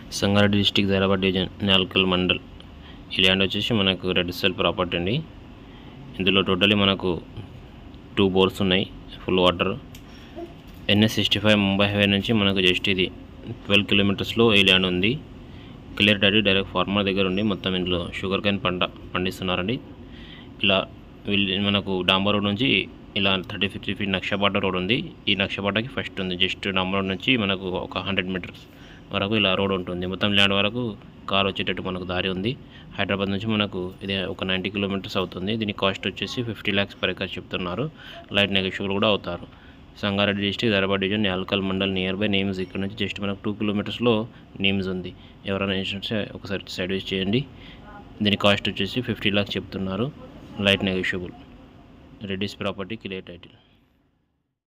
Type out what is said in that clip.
Sangareddy district Zaheerabad division Nyalkal mandal ఈ land వచ్చేసి మనకు రెడ్ సెల్ ప్రాపర్టీ అండి ఇందులో టోటలీ మనకు టూ బోర్స్ ఉన్నాయి full water NH sixty five Mumbai highway నుంచి మనకు జస్ట్ ఇది ట్వెల్వ్ కిలోమీటర్స్లో ఈ ల్యాండ్ ఉంది క్లియర్ డైరీ డైరెక్ట్ ఫార్మర్ దగ్గర ఉండి మొత్తం ఇందులో షుగర్ కేన్ పంట పండిస్తున్నారండి ఇలా వీళ్ళు మనకు డాంబర్ రోడ్ నుంచి ఇలా థర్టీ ఫిఫ్టీ ఫీట్ నక్షపాట రోడ్ ఉంది ఈ నక్షపాటకి ఫస్ట్ ఉంది జస్ట్ డాంబర్ రోడ్ నుంచి మనకు ఒక హండ్రెడ్ మీటర్స్ వరకు ఇలా రోడ్ ఉంటుంది మొత్తం ల్యాండ్ వరకు కార్ వచ్చేటట్టు మనకు దారి ఉంది హైదరాబాద్ నుంచి మనకు ఇది ఒక నైంటీ కిలోమీటర్స్ అవుతుంది దీని కాస్ట్ వచ్చేసి ఫిఫ్టీ ల్యాక్స్ పర్ ఎకర్ చెప్తున్నారు లైట్ నెగోషియబుల్ కూడా అవుతారు సంగారెడ్డి డిస్టిక్ ధర్బాద్ division Nyalkal mandal nearby NIMZ ఇక్కడ నుంచి జస్ట్ మనకు టూ కిలోమీటర్స్లో నేమ్స్ ఉంది ఎవరైనా ఇంట్రెస్ట్ ఉంటే ఒకసారి సైడ్ వేస్ చేయండి దీని కాస్ట్ వచ్చేసి ఫిఫ్టీ ల్యాక్స్ చెప్తున్నారు light negotiable Reddy's property clear title